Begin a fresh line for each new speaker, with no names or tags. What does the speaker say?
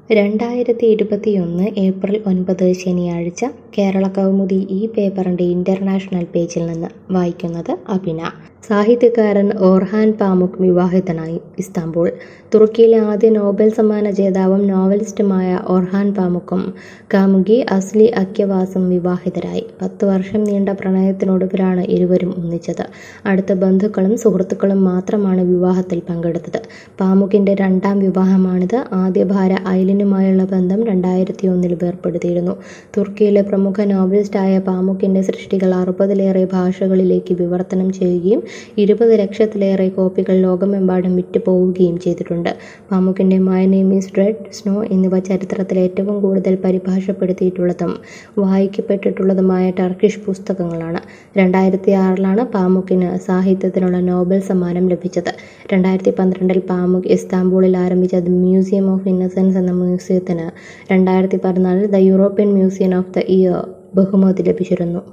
രണ്ടായിരത്തി ഇരുപത്തിയൊന്ന് ഏപ്രിൽ ഒൻപത് ശനിയാഴ്ച കേരള കൗമുദി ഈ പേപ്പറിൻ്റെ ഇൻ്റർനാഷണൽ പേജിൽ നിന്ന് വായിക്കുന്നത് അഭിന സാഹിത്യകാരൻ ഓർഹാൻ പാമുക് വിവാഹിതനായി ഇസ്താംബുൾ തുർക്കിയിലെ ആദ്യ നോബൽ സമ്മാന ജേതാവും നോവലിസ്റ്റുമായ ഓർഹാൻ പാമുക്കും കാമുകി അസ്ലി അക്യവാസും വിവാഹിതരായി പത്ത് വർഷം നീണ്ട പ്രണയത്തിനൊടുവിലാണ് ഇരുവരും ഒന്നിച്ചത് അടുത്ത ബന്ധുക്കളും സുഹൃത്തുക്കളും മാത്രമാണ് വിവാഹത്തിൽ പങ്കെടുത്തത് പാമുക്കിൻ്റെ രണ്ടാം വിവാഹമാണിത് ആദ്യ ഭാര്യ ഐലിനുമായുള്ള ബന്ധം രണ്ടായിരത്തി ഒന്നിൽ വേർപ്പെടുത്തിയിരുന്നു തുർക്കിയിലെ പ്രമുഖ നോവലിസ്റ്റായ പാമുക്കിൻ്റെ സൃഷ്ടികൾ അറുപതിലേറെ ഭാഷകളിലേക്ക് വിവർത്തനം ചെയ്യുകയും ഇരുപത് ലക്ഷത്തിലേറെ കോപ്പികൾ ലോകമെമ്പാടും വിറ്റുപോവുകയും ചെയ്തിട്ടുണ്ട് പാമുക്കിൻ്റെ my name is red snow എന്നിവ ചരിത്രത്തിൽ ഏറ്റവും കൂടുതൽ പരിഭാഷപ്പെടുത്തിയിട്ടുള്ളതും വായിക്കപ്പെട്ടിട്ടുള്ളതുമായ ടർക്കിഷ് പുസ്തകങ്ങളാണ് രണ്ടായിരത്തി ആറിലാണ് പാമുക്കിന് സാഹിത്യത്തിനുള്ള നോബൽ സമ്മാനം ലഭിച്ചത് രണ്ടായിരത്തി പന്ത്രണ്ടിൽ പാമുക് ഇസ്താംബൂളിൽ ആരംഭിച്ച ദ മ്യൂസിയം ഓഫ് ഇന്നസെൻസ് എന്ന മ്യൂസിയത്തിന് രണ്ടായിരത്തി പതിനാലിൽ the European museum of the year ബഹുമതി ലഭിച്ചിരുന്നു